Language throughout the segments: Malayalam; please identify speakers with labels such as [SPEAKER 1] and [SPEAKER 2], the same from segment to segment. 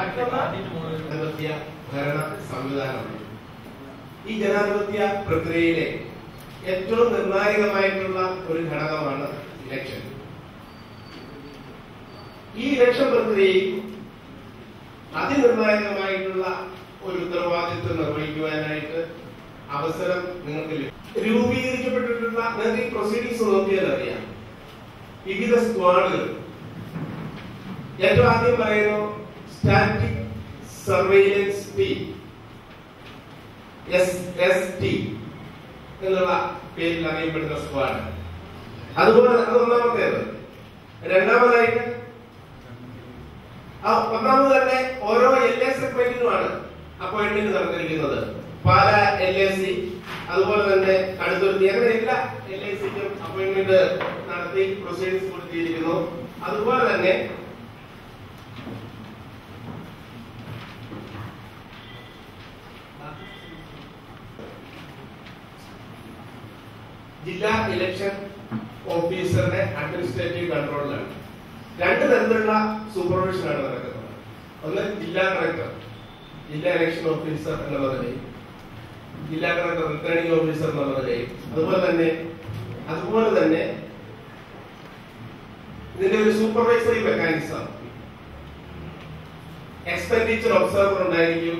[SPEAKER 1] മറ്റൊന്ന് ജനാധിപത്യ ഭരണ സംവിധാനമാണ് ഈ ജനാധിപത്യ പ്രക്രിയയിലെ ഏറ്റവും നിർണായകമായിട്ടുള്ള ഒരു ഘടകമാണ് ഇലക്ഷൻ ഈ ഇലക്ഷൻ പ്രക്രിയയിൽ അതിനിർണായകമായിട്ടുള്ള ഒരു ഉത്തരവാദിത്വം നിർവഹിക്കുവാനായിട്ട് അവസരം നിങ്ങൾക്ക് ലഭിക്കും. രൂപീകരിക്കപ്പെട്ടിട്ടുള്ള നിങ്ങൾക്ക് ഈ പ്രൊസീഡിങ്സ് നോക്കിയാൽ അറിയാം വിവിധ സ്ക്വാഡുകൾ ഏറ്റവും ആദ്യം പറയുന്നു static surveillance team S S T എന്നുള്ള പേരിൽ അറിയപ്പെടുന്ന സ്ക്വാഡ് അതുപോലെ അത് ഒന്നാമത്തേത് രണ്ടാമതായിട്ട് ആ ഒന്നാമത് തന്നെ ഓരോ എൽ എ സെഗ്മെന്റിനുമാണ് അപ്പോയിന്റ്മെന്റ് നടന്നിരിക്കുന്നത് പാല എൽ എ സി അതുപോലെ തന്നെ കടുത്തുരുത്തി അങ്ങനെ എല്ലാ എൽ ഐ സിക്കും അപ്പോയിന്റ്മെന്റ് നടത്തി പ്രൊസീഡിങ്സ് കൊടുത്തിരിക്കുന്നു അതുപോലെ തന്നെ ജില്ലാ ഇലക്ഷൻ ഓഫീസറുടെ അഡ്മിനിസ്ട്രേറ്റീവ് കൺട്രോളിലാണ് രണ്ട് തരത്തിലുള്ള സൂപ്പർവിഷനാണ് നടക്കുന്നത് ഒന്ന് ജില്ലാ കളക്ടർ ജില്ലാ ഇലക്ഷൻ ഓഫീസർ എന്നുള്ള നിലയിൽ ജില്ലാ കളക്ടർ റിട്ടേണിംഗ് ഓഫീസർ എന്നുള്ള നിലയിൽ അതുപോലെ തന്നെ അതുപോലെ തന്നെ ഇതിന്റെ ഒരു സൂപ്പർവൈസറി മെക്കാനിസം എക്സ്പെൻഡിച്ചർ ഒബ്സർവർ ഉണ്ടായിരിക്കും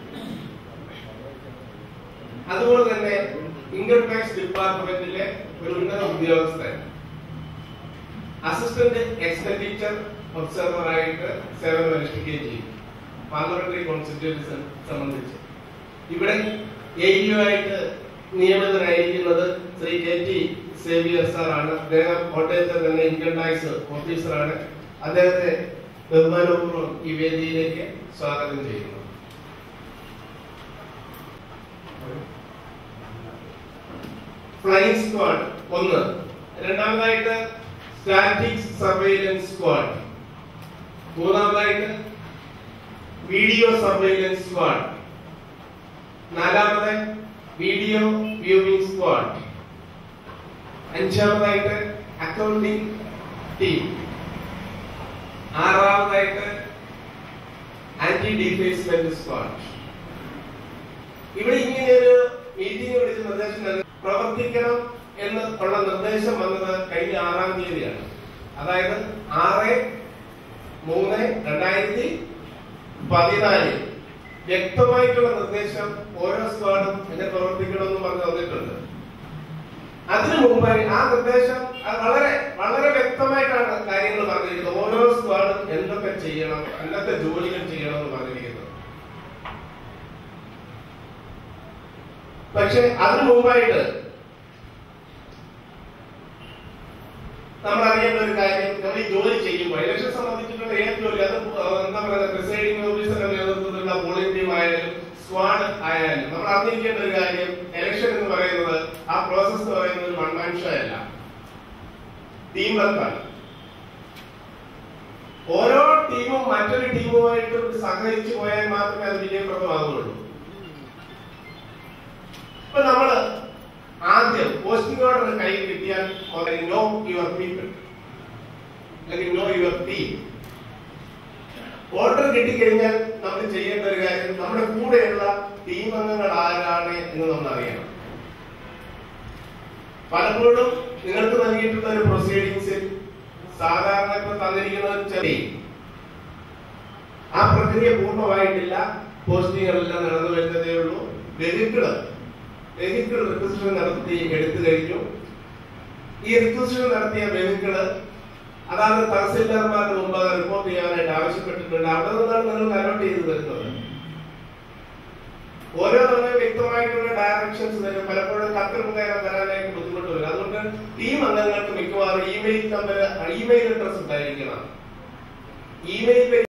[SPEAKER 1] അതുപോലെ തന്നെ ഇൻകം ടാക്സ് ഡിപ്പാർട്ട്മെന്റിലെ ഒരു ഉന്നത ഉദ്യോഗസ്ഥൻ അസിസ്റ്റന്റ് എക്സ്പെൻഡിച്ചർ ഒബ്സർവർ ആയിട്ട് സേവനം അനുഷ്ഠിക്കുകയും ചെയ്യും പാർലമെന്ററി കോൺസ്റ്റിറ്റ്യൂൻസി സംബന്ധിച്ച് ഇവിടെ എ ആയിട്ട് നിയമിതനായിരിക്കുന്നത് ശ്രീ കെ ടി സേവിയർ സാറാണ് അദ്ദേഹം കോട്ടയത്തെ തന്നെ ഇൻകം ടാക്സ് ഓഫീസറാണ് അദ്ദേഹത്തെ ബഹുമാനപൂർവ്വം ഈ വേദിയിലേക്ക് സ്വാഗതം ചെയ്യുന്നു ഫ്ലൈയിങ് സ്ക്വാഡ് ഒന്ന് രണ്ടാമതായിട്ട് സ്റ്റാറ്റിക് സർവൈലൻസ് സ്ക്വാഡ് മൂന്നാമതായിട്ട് വീഡിയോ സർവൈലൻസ് സ്ക്വാഡ് നാലാമത് വീഡിയോ വ്യൂവിംഗ് സ്ക്വാഡ് അഞ്ചാമതായിട്ട് അക്കൗണ്ടിംഗ് ടീം ആറാമതായിട്ട് ആന്റി ഡിഫേസ്മെന്റ് സ്ക്വാഡ് ഇവിടെ ഇങ്ങനെ ഒരു മീറ്റിംഗ് വിളിച്ച് നിർദ്ദേശം നൽകി പ്രവർത്തിക്കണം എന്ന് ഉള്ള നിർദ്ദേശം വന്നത് കഴിഞ്ഞ ആറാം തീയതിയാണ് അതായത് ആറ് മൂന്ന് രണ്ടായിരത്തി പതിനാല് വ്യക്തമായിട്ടുള്ള നിർദ്ദേശം ഓരോ സ്ക്വാഡും എങ്ങനെ പ്രവർത്തിക്കണമെന്ന് പറഞ്ഞ് തന്നിട്ടുണ്ട് അതിനു മുമ്പായി ആ നിർദ്ദേശം അത് വളരെ വളരെ വ്യക്തമായിട്ടാണ് കാര്യങ്ങൾ പറഞ്ഞിരിക്കുന്നത് ഓരോ സ്ക്വാഡും എന്തൊക്കെ ചെയ്യണം എന്തൊക്കെ ജോലികൾ ചെയ്യണം എന്ന് പറഞ്ഞിരിക്കുന്നത് പക്ഷെ അതിനു മുമ്പായിട്ട് നമ്മൾ അറിയേണ്ട ഒരു കാര്യം നമ്മൾ ഈ ജോലി ചെയ്യുമ്പോൾ ഇലക്ഷൻ സംബന്ധിച്ചിട്ടുള്ള ഏത് ജോലി അത് എന്താ പറയുക പ്രിസൈഡിംഗ് ഓഫീസറുടെ നേതൃത്വത്തിലുള്ള പോളിംഗ് ടീം ആയാലും സ്ക്വാഡ് ആയാലും നമ്മൾ അറിഞ്ഞിരിക്കേണ്ട ഒരു കാര്യം ഇലക്ഷൻ എന്ന് പറയുന്നത് ആ പ്രോസസ് എന്ന് പറയുന്നത് ഒരു വൺ മാൻ ഷോ അല്ല ടീം വർക്കാണ് ഓരോ ടീമും മറ്റൊരു ടീമുമായിട്ട് സഹകരിച്ചു പോയാൽ മാത്രമേ അത് വിജയപ്രദമാകുള്ളൂ ഇപ്പൊ നമ്മള് ആദ്യം പോസ്റ്റിംഗ് ഓർഡർ കയ്യിൽ കിട്ടിയാൽ നോ യുവർ പീപ്പിൾ അല്ലെങ്കിൽ നോ യുവർ ടീം ഓർഡർ കിട്ടിക്കഴിഞ്ഞാൽ നമ്മൾ ചെയ്യേണ്ട ഒരു കാര്യം നമ്മുടെ കൂടെയുള്ള ടീം അംഗങ്ങൾ ആരാണ് എന്ന് നമ്മൾ അറിയണം പലപ്പോഴും നിങ്ങൾക്ക് നൽകിയിട്ടുള്ള ഒരു പ്രൊസീഡിങ്സിൽ സാധാരണ ഇപ്പൊ തന്നിരിക്കുന്നത് ചെറിയ ആ പ്രക്രിയ പൂർണ്ണമായിട്ടില്ല പോസ്റ്റിങ്ങുകളെല്ലാം നടന്നു വരുന്നതേ ഉള്ളൂ വെഹിക്കിള് വെഹിക്കിൾ റിക്വസിഷൻ നടത്തി എടുത്തു കഴിഞ്ഞു ഈ റിക്വസിഷൻ നടത്തിയ വെഹിക്കിള് അതായത് തഹസിൽദാർമാരുടെ മുമ്പാകെ റിപ്പോർട്ട് ചെയ്യാനായിട്ട് ആവശ്യപ്പെട്ടിട്ടുണ്ട് അവിടെ നിന്നാണ് നിങ്ങൾ അലോട്ട് ചെയ്ത് തരുന്നത് ഓരോ നമ്മൾ വ്യക്തമായിട്ടുള്ള ഡയറക്ഷൻസ് തരും പലപ്പോഴും കത്തിൽ മുഖേന തരാനായിട്ട് ബുദ്ധിമുട്ട് വരും അതുകൊണ്ട് ടീം അംഗങ്ങൾക്ക് മിക്കവാറും ഇമെയിൽ നമ്പർ ഇമെയിൽ അഡ്രസ് ഉണ്ടായിരിക്കണം ഇമെയിൽ